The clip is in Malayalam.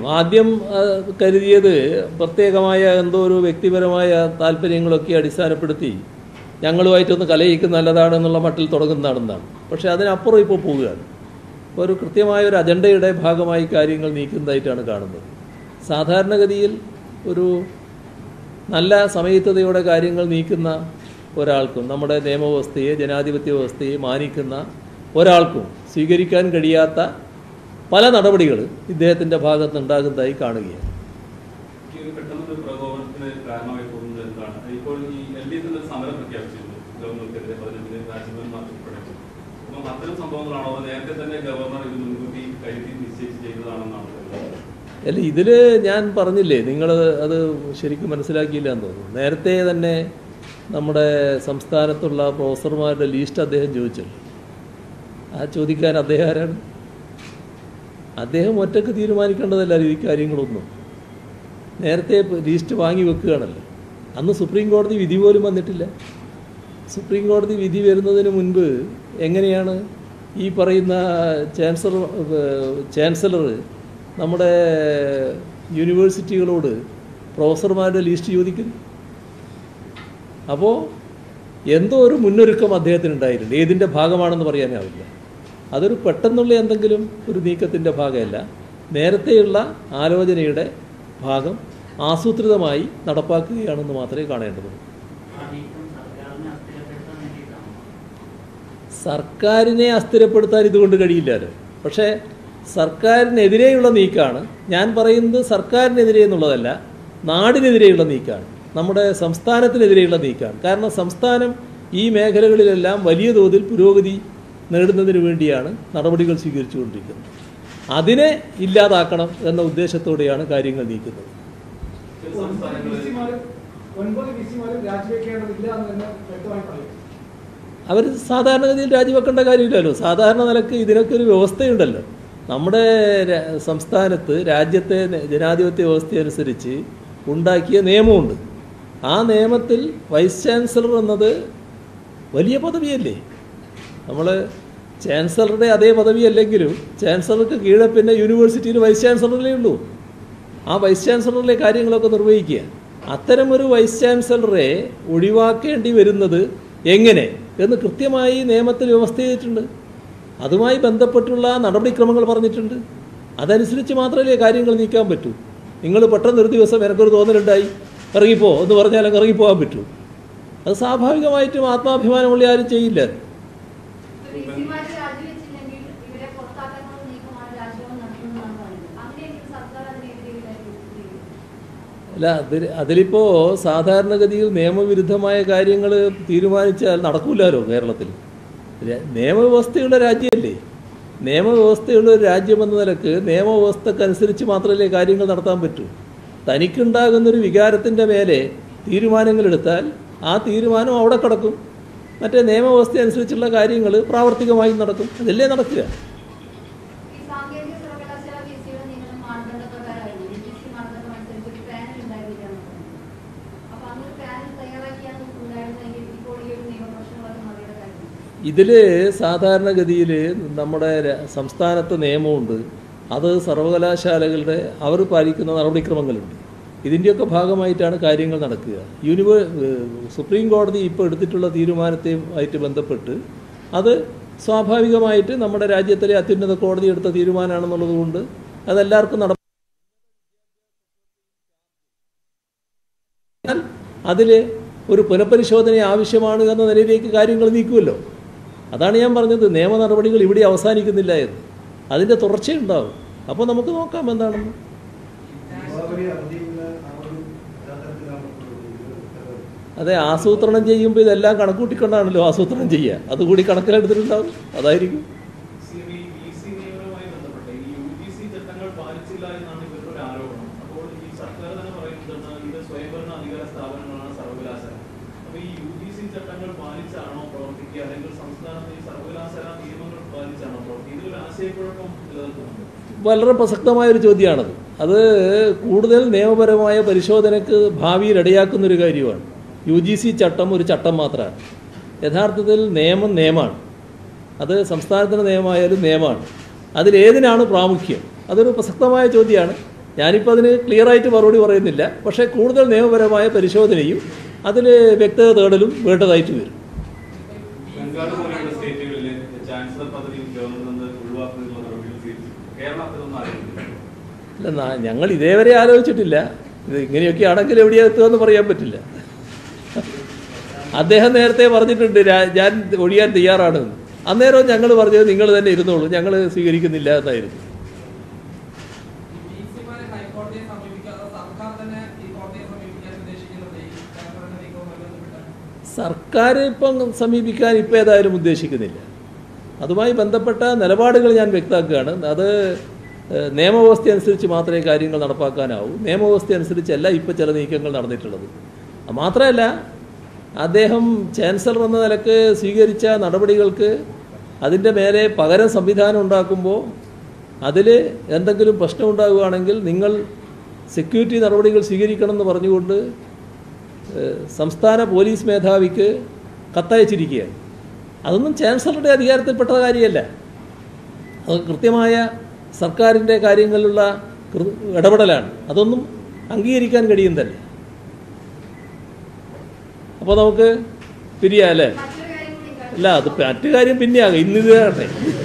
ആദ്യം ആ, കരുതിയത് പ്രത്യേകമായ എന്തോ ഒരു വ്യക്തിപരമായ താല്പര്യങ്ങളൊക്കെ അടിസ്ഥാനപ്പെടുത്തി ഞങ്ങളുമായിട്ടൊന്ന് കലയിക്കുന്ന നല്ലതാണെന്നുള്ള മട്ടിൽ തുടങ്ങുന്നതാണെന്നാണ് പക്ഷേ അതിനപ്പുറം ഇപ്പോൾ പോവുകയാണ് ഇപ്പോൾ ഒരു കൃത്യമായ ഒരു അജണ്ടയുടെ ഭാഗമായി കാര്യങ്ങൾ നീക്കുന്നതായിട്ടാണ് കാണുന്നത് സാധാരണഗതിയിൽ ഒരു നല്ല സമയത്തതയോടെ കാര്യങ്ങൾ നീക്കുന്ന ഒരാൾക്കും നമ്മുടെ നിയമവ്യവസ്ഥയെ ജനാധിപത്യ വ്യവസ്ഥയെ മാനിക്കുന്ന ഒരാൾക്കും സ്വീകരിക്കാൻ കഴിയാത്ത പല നടപടികൾ ഇദ്ദേഹത്തിൻ്റെ ഭാഗത്ത് ഉണ്ടാകുന്നതായി കാണുകയാണ് ഈ ഒരു പെട്ടെന്നൊരു പ്രകോപനത്തിന് കാരണമായി പോകുന്നത് എന്താണ് ഇപ്പോൾ ഈ എൽ ഡി എഫ് ഒരു സമരം പ്രഖ്യാപിച്ചിരുന്നു ഗവർണർക്കെതിരെ പതിനഞ്ചിന് രാജ്ഭവൻ ഉൾപ്പെടെ അപ്പം അത്തരം സംഭവങ്ങളാണോ അതോ നേരത്തെ തന്നെ ഗവർണർ ഇത് മുൻകൂട്ടി കരുതി നിശ്ചയിച്ച് ചെയ്തതാണെന്നാണ് കരുതുന്നത്? അല്ല ഇതിൽ ഞാൻ പറഞ്ഞില്ലേ നിങ്ങൾ അത് ശരിക്കും മനസ്സിലാക്കിയില്ല എന്ന് തോന്നുന്നു നേരത്തെ തന്നെ നമ്മുടെ സംസ്ഥാനത്തുള്ള പ്രൊഫസർമാരുടെ ലിസ്റ്റ് അദ്ദേഹം ചോദിച്ചല്ലോ ആ ചോദിക്കാൻ അദ്ദേഹം ആരാണ് അദ്ദേഹം ഒറ്റക്ക് തീരുമാനിക്കേണ്ടതല്ല ഈ കാര്യങ്ങളൊന്നും നേരത്തെ ലിസ്റ്റ് വാങ്ങി വെക്കുകയാണല്ലോ അന്ന് സുപ്രീം കോടതി വിധി പോലും വന്നിട്ടില്ല സുപ്രീം കോടതി വിധി വരുന്നതിന് മുൻപ് എങ്ങനെയാണ് ഈ പറയുന്ന ചാൻസലർ ചാൻസലർ നമ്മുടെ യൂണിവേഴ്സിറ്റികളോട് പ്രൊഫസർമാരുടെ ലിസ്റ്റ് ചോദിക്കുന്നു അപ്പോൾ എന്തോ ഒരു മുന്നൊരുക്കം അദ്ദേഹത്തിന് ഉണ്ടായിട്ടുണ്ട് ഏതിൻ്റെ ഭാഗമാണെന്ന് പറയാനാവില്ല അതൊരു പെട്ടെന്നുള്ള എന്തെങ്കിലും ഒരു നീക്കത്തിൻ്റെ ഭാഗമല്ല നേരത്തെയുള്ള ആലോചനയുടെ ഭാഗം ആസൂത്രിതമായി നടപ്പാക്കുകയാണെന്ന് മാത്രമേ കാണേണ്ടതുള്ളൂ സർക്കാരിനെ അസ്ഥിരപ്പെടുത്താൻ ഇതുകൊണ്ട് കഴിയില്ലല്ലോ പക്ഷേ സർക്കാരിനെതിരെയുള്ള നീക്കമാണ് ഞാൻ പറയുന്നത് സർക്കാരിനെതിരെ എന്നുള്ളതല്ല നാടിനെതിരെയുള്ള നീക്കമാണ് നമ്മുടെ സംസ്ഥാനത്തിനെതിരെയുള്ള നീക്കമാണ് കാരണം സംസ്ഥാനം ഈ മേഖലകളിലെല്ലാം വലിയ തോതിൽ പുരോഗതി നേടുന്നതിന് വേണ്ടിയാണ് നടപടികൾ സ്വീകരിച്ചുകൊണ്ടിരിക്കുന്നത് അതിനെ ഇല്ലാതാക്കണം എന്ന ഉദ്ദേശത്തോടെയാണ് കാര്യങ്ങൾ നീക്കുന്നത് ചില സംസ്ഥാനങ്ങളിൽ വിസിമാരും ഒൻപത് വിസിമാരും രാജിവെക്കേണ്ടതില്ല എന്ന് തന്നെ വ്യക്തമായി പറയും അവർ സാധാരണഗതിയിൽ രാജിവെക്കേണ്ട കാര്യമില്ലല്ലോ സാധാരണ നിലക്ക് ഇതിനൊക്കെ ഒരു വ്യവസ്ഥയുണ്ടല്ലോ നമ്മുടെ ര- സംസ്ഥാനത്ത് രാജ്യത്തെ ന- ജനാധിപത്യ വ്യവസ്ഥ അനുസരിച്ച് ഉണ്ടാക്കിയ നിയമമുണ്ട് ആ നിയമത്തിൽ വൈസ് ചാൻസലർ എന്നത് വലിയ പദവിയല്ലേ നമ്മൾ ചാൻസലറുടെ അതേ പദവിയല്ലെങ്കിലും ചാൻസലർക്ക് കീഴെ പിന്നെ യൂണിവേഴ്സിറ്റിയിൽ വൈസ് ചാൻസലറേ ഉള്ളൂ ആ വൈസ് ചാൻസലറിലെ കാര്യങ്ങളൊക്കെ നിർവഹിക്കുക അത്തരമൊരു വൈസ് ചാൻസലറെ ഒഴിവാക്കേണ്ടി വരുന്നത് എങ്ങനെ എന്ന് കൃത്യമായി നിയമത്തിൽ വ്യവസ്ഥ ചെയ്തിട്ടുണ്ട് അതുമായി ബന്ധപ്പെട്ടുള്ള നടപടിക്രമങ്ങൾ പറഞ്ഞിട്ടുണ്ട് അതനുസരിച്ച് മാത്രമല്ലേ കാര്യങ്ങൾ നീക്കാൻ പറ്റൂ നിങ്ങൾ പെട്ടെന്ന് ഒരു ദിവസം എനിക്കൊരു തോന്നലുണ്ടായി ഇറങ്ങിപ്പോ എന്ന് പറഞ്ഞാൽ അങ്ങ് ഇറങ്ങിപ്പോകാൻ പറ്റൂ അത് സ്വാഭാവികമായിട്ടും ആത്മാഭിമാനമുള്ള ആരും ചെയ്യില്ല വിസിമാര് രാജിവെച്ചില്ലെങ്കിൽ ഇവരെ പുറത്താക്കാനുള്ള നീക്കമാണ് രാജ്ഭവൻ നടത്തുന്നതെന്നാണ് പറയുന്നത് അങ്ങനെയെങ്കിൽ സർക്കാർ അതിനെതിരെ അല്ല അതിൽ അതിലിപ്പോൾ സാധാരണഗതിയിൽ നിയമവിരുദ്ധമായ കാര്യങ്ങൾ തീരുമാനിച്ചാൽ നടക്കൂലല്ലോ കേരളത്തിൽ ര- നിയമവ്യവസ്ഥയുള്ള രാജ്യമല്ലേ നിയമവ്യവസ്ഥയുള്ള ഒരു രാജ്യമെന്ന നിലക്ക് നിയമവ്യവസ്ഥക്കനുസരിച്ച് മാത്രമല്ലേ കാര്യങ്ങൾ നടത്താൻ പറ്റൂ തനിക്കുണ്ടാകുന്നൊരു വികാരത്തിൻ്റെ മേലെ തീരുമാനങ്ങളെടുത്താൽ ആ തീരുമാനം അവിടെ കിടക്കും മറ്റേ നിയമവ്യവസ്ഥ അനുസരിച്ചുള്ള കാര്യങ്ങൾ പ്രാവർത്തികമായി നടക്കും അതല്ലേ നടക്കുക ഈ സാങ്കേതിക സർവകലാശാല വിസിയുടെ നിയമനം മാനദണ്ഡപ്രകാരമായിരുന്നു യു ജി സി മാനദണ്ഡം അനുസരിച്ച് ഒരു പാനൽ ഉണ്ടായിരുന്നില്ല എന്ന് പറയുന്നത് അപ്പൊ അങ്ങനെ ഒരു പാനൽ തയ്യാറാക്കിയാണ് ഉണ്ടായിരുന്നെങ്കിൽ ഇപ്പോൾ ഈ ഒരു നിയമപ്രശ്നങ്ങളൊക്കെ മറികടക്കായിരുന്നു ഇതിൽ സാധാരണഗതിയിൽ നമ്മുടെ ര- സംസ്ഥാനത്ത് നിയമമുണ്ട് അത് സർവകലാശാലകളുടെ അവർ പാലിക്കുന്ന നടപടിക്രമങ്ങളുണ്ട് ഇതിൻ്റെയൊക്കെ ഭാഗമായിട്ടാണ് കാര്യങ്ങൾ നടക്കുക യൂണിവേ ഏഹ് സുപ്രീം കോടതി ഇപ്പോൾ എടുത്തിട്ടുള്ള തീരുമാനത്തെയുമായിട്ട് ബന്ധപ്പെട്ട് അത് സ്വാഭാവികമായിട്ട് നമ്മുടെ രാജ്യത്തിലെ അത്യുന്നത കോടതി എടുത്ത തീരുമാനമാണെന്നുള്ളത് കൊണ്ട് അതെല്ലാവർക്കും നട അതിൽ ഒരു പുനഃപരിശോധന ആവശ്യമാണ് എന്ന നിലയിലേക്ക് കാര്യങ്ങൾ നീക്കുമല്ലോ അതാണ് ഞാൻ പറഞ്ഞത് നിയമ നടപടികൾ ഇവിടെ അവസാനിക്കുന്നില്ല എന്ന് അതിൻ്റെ തുടർച്ചയുണ്ടാവും അപ്പോൾ നമുക്ക് നോക്കാം എന്താണെന്ന് ദീപാവലി അവധിയുള്ള ആ ഒരു തരത്തിലാണ് ഇത് അതെ ആസൂത്രണം ചെയ്യുമ്പോൾ ഇതെല്ലാം കണക്കൂട്ടിക്കൊണ്ടാണല്ലോ ആസൂത്രണം ചെയ്യുക അതുകൂടി കണക്കിലെടുത്തിട്ടുണ്ടാവും അതായിരിക്കും സി ബി ഇ സി നിയമനവുമായി ബന്ധപ്പെട്ട് ഈ യു ജി സി ചട്ടങ്ങൾ പാലിച്ചില്ല എന്നാണ് ഇവരുടെ ഒരു ആരോപണം അപ്പോൾ ഈ സർക്കാർ തന്നെ പറയുന്നത് ഇത് സ്വയംഭരണ അധികാര സ്ഥാപനങ്ങളാണ് സർവകലാശാല അപ്പൊ ഈ യു ജി സി ചട്ടങ്ങൾ പാലിച്ചാണോ പ്രവർത്തിക്കുക അല്ലെങ്കിൽ സംസ്ഥാനത്ത് ഈ സർവകലാശാല നിയമങ്ങൾ പാലിച്ചാണോ പ്രവർത്തിക്കുക ഇതിലൊരു ആശയക്കുഴപ്പം നിലനിൽക്കുന്നുണ്ട് വളരെ പ്രസക്തമായ ഒരു ചോദ്യമാണത് അത് കൂടുതൽ നിയമപരമായ പരിശോധനയ്ക്ക് ഭാവിയിൽ ഇടയാക്കുന്നൊരു കാര്യമാണ് യു ജി സി ചട്ടം ഒരു ചട്ടം മാത്രമാണ് യഥാർത്ഥത്തിൽ നിയമം നിയമമാണ് അത് സംസ്ഥാനത്തിൻ്റെ നിയമമായാലും നിയമമാണ് അതിലേതിനാണ് പ്രാമുഖ്യം അതൊരു പ്രസക്തമായ ചോദ്യമാണ് ഞാനിപ്പോൾ അതിന് ക്ലിയറായിട്ട് മറുപടി പറയുന്നില്ല പക്ഷേ കൂടുതൽ നിയമപരമായ പരിശോധനയും അതിൽ വ്യക്തത തേടലും വേണ്ടതായിട്ട് വരും ബംഗാൾ പോലെയുള്ള സ്റ്റേറ്റുകളിൽ ചാൻസലർ പദവി ഗവർണറിൽ നിന്ന് ഒഴിവാക്കുന്നതിനുള്ള നടപടികൾ സ്വീകരിച്ചു കേരളം അത്തരമൊന്നും ആലോചിക്കുന്നില്ല അല്ല നാ- ഞങ്ങൾ ഇതേവരെ ആലോചിച്ചിട്ടില്ല ഇത് ഇങ്ങനെയൊക്കെ ആണെങ്കിൽ എവിടെയാ എത്തുകയെന്ന് പറയാൻ പറ്റില്ല അദ്ദേഹം നേരത്തെ പറഞ്ഞിട്ടുണ്ട് രാ- ഞാൻ ഒഴിയാൻ തയ്യാറാണ് എന്ന്. അന്നേരം ഞങ്ങൾ പറഞ്ഞത് നിങ്ങൾ തന്നെ ഇരുന്നോളൂ ഞങ്ങൾ സ്വീകരിക്കുന്നില്ല എന്നായിരുന്നു വിസിമാരെ ഹൈക്കോടതിയെ സമീപിക്കാതെ സർക്കാർ തന്നെ ഈ കോടതിയെ സമീപിക്കാൻ ഉദ്ദേശിക്കുന്നത് ഈ പേപ്പറിന്റെ നീക്കവുമായി ബന്ധപ്പെട്ട് സർക്കാർ ഇപ്പം സമീപിക്കാൻ ഇപ്പം ഏതായാലും ഉദ്ദേശിക്കുന്നില്ല അതുമായി ബന്ധപ്പെട്ട നിലപാടുകൾ ഞാൻ വ്യക്തമാക്കുകയാണ് അത് ഏഹ്, നിയമവ്യവസ്ഥ അനുസരിച്ച് മാത്രമേ കാര്യങ്ങൾ നടപ്പാക്കാനാവൂ നിയമവ്യവസ്ഥ അനുസരിച്ചല്ല ഇപ്പോൾ ചില നീക്കങ്ങൾ നടന്നിട്ടുള്ളത് അത് മാത്രമല്ല അദ്ദേഹം ചാൻസലർ എന്ന നിലക്ക് സ്വീകരിച്ച നടപടികൾക്ക് അതിൻ്റെ മേലെ പകരം സംവിധാനം ഉണ്ടാക്കുമ്പോൾ അതിൽ എന്തെങ്കിലും പ്രശ്നം ഉണ്ടാവുകയാണെങ്കിൽ നിങ്ങൾ സെക്യൂരിറ്റി നടപടികൾ സ്വീകരിക്കണം എന്ന് പറഞ്ഞുകൊണ്ട് ഏഹ് സംസ്ഥാന പോലീസ് മേധാവിക്ക് കത്തയച്ചിരിക്കുകയാണ് അതൊന്നും ചാൻസലറുടെ അധികാരത്തിൽപ്പെട്ട കാര്യമല്ല അത് കൃത്യമായ സർക്കാരിൻ്റെ കാര്യങ്ങളിലുള്ള കൃ- ഇടപെടലാണ് അതൊന്നും അംഗീകരിക്കാൻ കഴിയുന്നതല്ല അപ്പോൾ നമുക്ക് പിരിയാം അല്ലേ മറ്റൊരു കാര്യം കൂടി അല്ല അത് മറ്റു കാര്യം പിന്നെയാകും ഇന്നിത് കാണട്ടെ